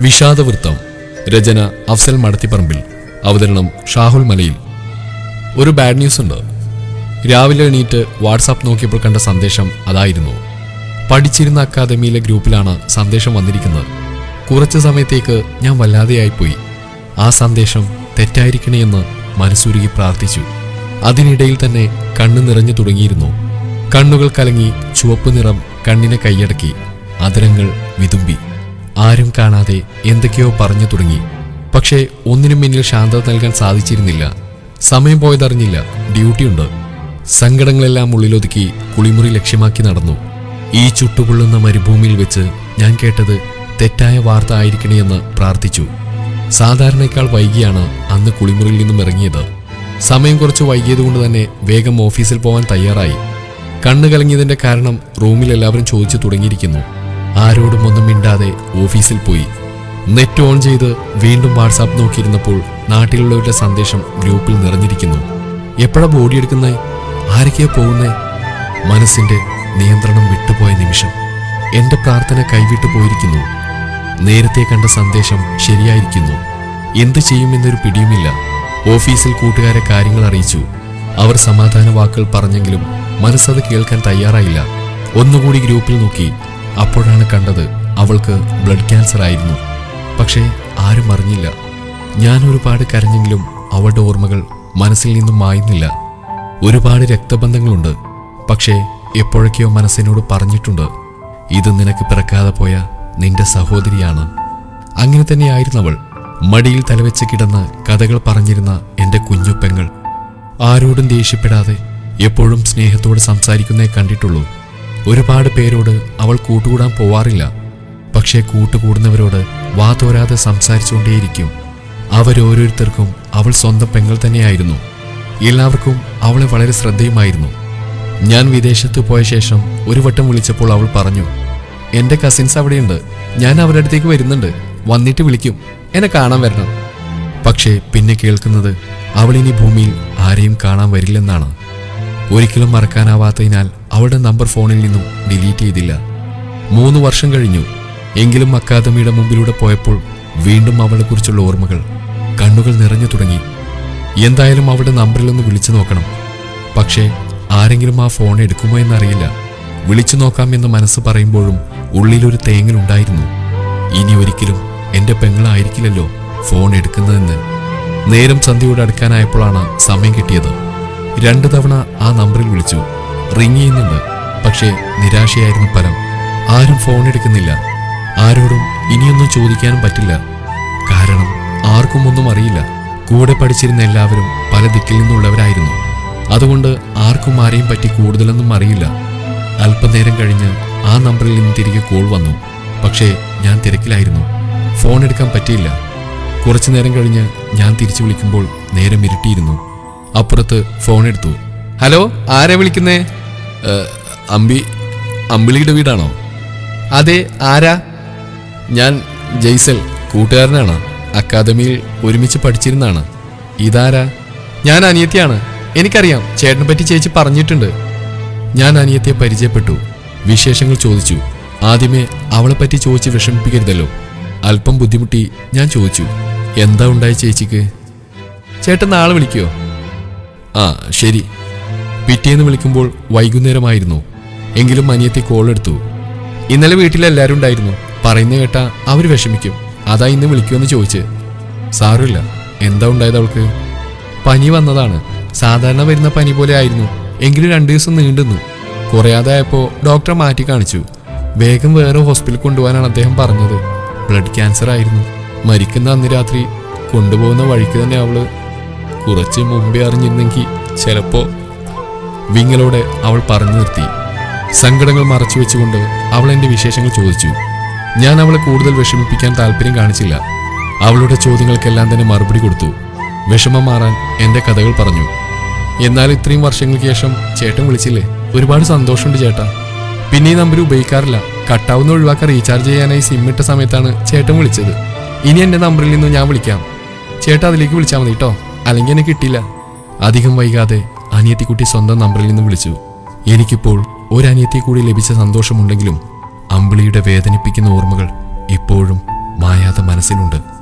വിഷാദവൃത്തം രചന അഫ്സൽ മടത്തിപ്പറമ്പിൽ അവതരണം ഷാഹുൽ മലയിൽ ഒരു ബാഡ് ന്യൂസ് ഉണ്ട് രാവിലെ എണീറ്റ് വാട്സാപ്പ് നോക്കിയപ്പോൾ കണ്ട സന്ദേശം അതായിരുന്നു പഠിച്ചിരുന്ന അക്കാദമിയിലെ ഗ്രൂപ്പിലാണ് സന്ദേശം വന്നിരിക്കുന്നത് കുറച്ച് സമയത്തേക്ക് ഞാൻ വല്ലാതെയായിപ്പോയി ആ സന്ദേശം തെറ്റായിരിക്കണേ എന്ന് മനസ്സുരുകി പ്രാർത്ഥിച്ചു അതിനിടയിൽ തന്നെ കണ്ണു നിറഞ്ഞു തുടങ്ങിയിരുന്നു കണ്ണുകൾ കലങ്ങി ചുവപ്പ് നിറം കണ്ണിനെ കൈയടക്കി അതിരങ്ങൾ വിതുമ്പി ആരും കാണാതെ എന്തൊക്കെയോ പറഞ്ഞു തുടങ്ങി പക്ഷേ ഒന്നിനും മുന്നിൽ ശാന്തത നൽകാൻ സാധിച്ചിരുന്നില്ല സമയം പോയതറിഞ്ഞില്ല ഡ്യൂട്ടിയുണ്ട് സങ്കടങ്ങളെല്ലാം ഉള്ളിലൊതുക്കി കുളിമുറി ലക്ഷ്യമാക്കി നടന്നു ഈ ചുട്ടുപൊള്ളുന്ന മരുഭൂമിയിൽ വെച്ച് ഞാൻ കേട്ടത് തെറ്റായ വാർത്ത ആയിരിക്കണേയെന്ന് പ്രാർത്ഥിച്ചു സാധാരണയേക്കാൾ വൈകിയാണ് അന്ന് കുളിമുറിയിൽ നിന്നും ഇറങ്ങിയത് സമയം കുറച്ച് വൈകിയതുകൊണ്ട് തന്നെ വേഗം ഓഫീസിൽ പോകാൻ തയ്യാറായി കണ്ണു കലങ്ങിയതിന്റെ കാരണം റൂമിൽ എല്ലാവരും ചോദിച്ചു തുടങ്ങിയിരിക്കുന്നു ആരോടും ഒന്നും മിണ്ടാതെ ഓഫീസിൽ പോയി നെറ്റ് ഓൺ ചെയ്ത് വീണ്ടും വാട്സാപ്പ് നോക്കിയിരുന്നപ്പോൾ നാട്ടിലുള്ളവരുടെ സന്ദേശം ഗ്രൂപ്പിൽ നിറഞ്ഞിരിക്കുന്നു എപ്പോഴാ ബോഡി എടുക്കുന്നേ ആരൊക്കെയാ പോകുന്നേ മനസ്സിന്റെ നിയന്ത്രണം വിട്ടുപോയ നിമിഷം എന്റെ പ്രാർത്ഥന കൈവിട്ടു പോയിരിക്കുന്നു നേരത്തെ കണ്ട സന്ദേശം ശരിയായിരിക്കുന്നു എന്ത് ചെയ്യുമെന്നൊരു പിടിയുമില്ല ഓഫീസിൽ കൂട്ടുകാരെ കാര്യങ്ങൾ അറിയിച്ചു അവർ സമാധാന വാക്കുകൾ പറഞ്ഞെങ്കിലും മനസ്സത് കേൾക്കാൻ തയ്യാറായില്ല ഒന്നുകൂടി ഗ്രൂപ്പിൽ നോക്കി അപ്പോഴാണ് കണ്ടത് അവൾക്ക് ബ്ലഡ് ക്യാൻസർ ആയിരുന്നു പക്ഷേ ആരും അറിഞ്ഞില്ല ഞാൻ ഒരുപാട് കരഞ്ഞെങ്കിലും അവളുടെ ഓർമ്മകൾ മനസ്സിൽ നിന്നും മായുന്നില്ല ഒരുപാട് രക്തബന്ധങ്ങളുണ്ട് പക്ഷേ എപ്പോഴൊക്കെയോ മനസ്സിനോട് പറഞ്ഞിട്ടുണ്ട് ഇത് നിനക്ക് പിറക്കാതെ പോയ നിന്റെ സഹോദരിയാണ് അങ്ങനെ തന്നെയായിരുന്നു അവൾ മടിയിൽ തലവെച്ച് കിടന്ന് കഥകൾ പറഞ്ഞിരുന്ന എന്റെ കുഞ്ഞുപ്പെങ്ങൾ ആരോടും ദേഷ്യപ്പെടാതെ എപ്പോഴും സ്നേഹത്തോട് സംസാരിക്കുന്നേ കണ്ടിട്ടുള്ളൂ ഒരുപാട് പേരോട് അവൾ കൂട്ടുകൂടാൻ പോവാറില്ല പക്ഷേ കൂട്ടുകൂടുന്നവരോട് വാതോരാതെ സംസാരിച്ചുകൊണ്ടേയിരിക്കും അവരോരോരുത്തർക്കും അവൾ സ്വന്തം പെങ്ങൾ തന്നെയായിരുന്നു എല്ലാവർക്കും അവളെ വളരെ ശ്രദ്ധയുമായിരുന്നു ഞാൻ വിദേശത്ത് പോയ ശേഷം ഒരു വട്ടം വിളിച്ചപ്പോൾ അവൾ പറഞ്ഞു എന്റെ കസിൻസ് അവിടെയുണ്ട് ഞാൻ അവരുടെ അടുത്തേക്ക് വരുന്നുണ്ട് വന്നിട്ട് വിളിക്കും എന്നെ കാണാൻ വരണം പക്ഷേ പിന്നെ കേൾക്കുന്നത് അവൾ ഇനി ഭൂമിയിൽ ആരെയും കാണാൻ വരില്ലെന്നാണ് ഒരിക്കലും മറക്കാനാവാത്തതിനാൽ അവളുടെ നമ്പർ ഫോണിൽ നിന്നും ഡിലീറ്റ് ചെയ്തില്ല മൂന്ന് വർഷം കഴിഞ്ഞു എങ്കിലും അക്കാദമിയുടെ മുമ്പിലൂടെ പോയപ്പോൾ വീണ്ടും അവളെക്കുറിച്ചുള്ള ഓർമ്മകൾ കണ്ണുകൾ നിറഞ്ഞു തുടങ്ങി എന്തായാലും അവളുടെ നമ്പറിലൊന്ന് വിളിച്ചു നോക്കണം പക്ഷേ ആരെങ്കിലും ആ ഫോൺ എടുക്കുമോ എന്നറിയില്ല വിളിച്ചു നോക്കാം എന്ന് മനസ്സ് പറയുമ്പോഴും ഉള്ളിലൊരു തേങ്ങലുണ്ടായിരുന്നു ഇനി ഒരിക്കലും എന്റെ പെങ്ങളായിരിക്കില്ലല്ലോ ഫോൺ എടുക്കുന്നതെന്ന് നേരം സന്ധ്യയോട് അടുക്കാനായപ്പോഴാണ് സമയം കിട്ടിയത് രണ്ടു തവണ ആ നമ്പറിൽ വിളിച്ചു റിങ് ചെയ്യുന്നുണ്ട് പക്ഷേ നിരാശയായിരുന്നു ഫലം ആരും ഫോൺ എടുക്കുന്നില്ല ആരോടും ഇനിയൊന്നും ചോദിക്കാനും പറ്റില്ല കാരണം ആർക്കും ഒന്നും അറിയില്ല കൂടെ പഠിച്ചിരുന്ന എല്ലാവരും പല ദിക്കിൽ നിന്നുള്ളവരായിരുന്നു അതുകൊണ്ട് ആർക്കും ആരെയും പറ്റി കൂടുതലൊന്നും അറിയില്ല അല്പനേരം കഴിഞ്ഞ് ആ നമ്പറിൽ നിന്ന് തിരികെ കോൾ വന്നു പക്ഷേ ഞാൻ തിരക്കിലായിരുന്നു ഫോൺ എടുക്കാൻ പറ്റിയില്ല കുറച്ചു നേരം കഴിഞ്ഞ് ഞാൻ തിരിച്ചു വിളിക്കുമ്പോൾ നേരം ഇരുട്ടിയിരുന്നു അപ്പുറത്ത് ഫോൺ എടുത്തു ഹലോ ആരാ വിളിക്കുന്നേ "ഏ, അമ്പി അമ്പിളിയുടെ വീടാണോ അതെ ആരാ ഞാൻ ജയ്സൽ കൂട്ടുകാരനാണ് അക്കാദമിയിൽ ഒരുമിച്ച് പഠിച്ചിരുന്നാണ് ഇതാരാ ഞാൻ അനിയത്തിയാണ് എനിക്കറിയാം ചേട്ടനെ പറ്റി ചേച്ചി പറഞ്ഞിട്ടുണ്ട് ഞാൻ അനിയത്തിയെ പരിചയപ്പെട്ടു വിശേഷങ്ങൾ ചോദിച്ചു ആദ്യമേ അവളെ പറ്റി ചോദിച്ച് വിഷമിപ്പിക്കരുതല്ലോ അല്പം ബുദ്ധിമുട്ടി ഞാൻ ചോദിച്ചു എന്താ ഉണ്ടായി ചേച്ചിക്ക് ചേട്ടൻ നാളെ വിളിക്കുമോ ആ ശരി പിറ്റേന്ന് വിളിക്കുമ്പോൾ വൈകുന്നേരമായിരുന്നു എങ്കിലും അനിയത്തി കോൾ എടുത്തു ഇന്നലെ വീട്ടിലെല്ലാവരും ഉണ്ടായിരുന്നു പറയുന്ന കേട്ടാ അവർ വിഷമിക്കും അതാ ഇന്ന് വിളിക്കുമെന്ന് ചോദിച്ച് സാരമില്ല എന്താ ഉണ്ടായത് അവൾക്ക് പനി വന്നതാണ് സാധാരണ വരുന്ന പനി പോലെ ആയിരുന്നു എങ്കിലും രണ്ടു ദിവസം നീണ്ടുന്നു കുറയാതായപ്പോ ഡോക്ടറെ മാറ്റി കാണിച്ചു വേഗം വേറെ ഹോസ്പിറ്റലിൽ കൊണ്ടുപോകാനാണ് അദ്ദേഹം പറഞ്ഞത് ബ്ലഡ് ക്യാൻസർ ആയിരുന്നു മരിക്കുന്ന അന്ന് രാത്രി കൊണ്ടുപോകുന്ന വഴിക്ക് തന്നെ അവള് കുറച്ച് മുമ്പേ അറിഞ്ഞിരുന്നെങ്കിൽ ചിലപ്പോ വിങ്ങലോടെ അവൾ പറഞ്ഞു നിർത്തി സങ്കടങ്ങൾ മറച്ചു വെച്ചുകൊണ്ട് അവൾ എന്റെ വിശേഷങ്ങൾ ചോദിച്ചു ഞാൻ അവളെ കൂടുതൽ വിഷമിപ്പിക്കാൻ താല്പര്യം കാണിച്ചില്ല അവളുടെ ചോദ്യങ്ങൾക്കെല്ലാം തന്നെ മറുപടി കൊടുത്തു വിഷമം മാറാൻ എന്റെ കഥകൾ പറഞ്ഞു എന്നാൽ ഇത്രയും വർഷങ്ങൾക്ക് ശേഷം ചേട്ടൻ വിളിച്ചില്ലേ ഒരുപാട് സന്തോഷമുണ്ട് ചേട്ടാ പിന്നെ ഈ നമ്പർ ഉപയോഗിക്കാറില്ല കട്ടാവുന്ന ഒഴിവാക്കാൻ റീചാർജ് ചെയ്യാനായി സിം ഇട്ട സമയത്താണ് ചേട്ടൻ വിളിച്ചത് ഇനി എന്റെ നമ്പറിൽ നിന്ന് ഞാൻ വിളിക്കാം ചേട്ടാ അതിലേക്ക് വിളിച്ചാൽ മതി കേട്ടോ അല്ലെങ്കിൽ എന്നെ കിട്ടില്ല അധികം വൈകാതെ അനിയത്തിക്കുട്ടി സ്വന്തം നമ്പറിൽ നിന്ന് വിളിച്ചു എനിക്കിപ്പോൾ ഒരു അനിയത്തി കൂടി ലഭിച്ച സന്തോഷമുണ്ടെങ്കിലും അമ്പിളിയുടെ വേദനിപ്പിക്കുന്ന ഓർമ്മകൾ ഇപ്പോഴും മായാതെ മനസ്സിൽ മനസ്സിലുണ്ട്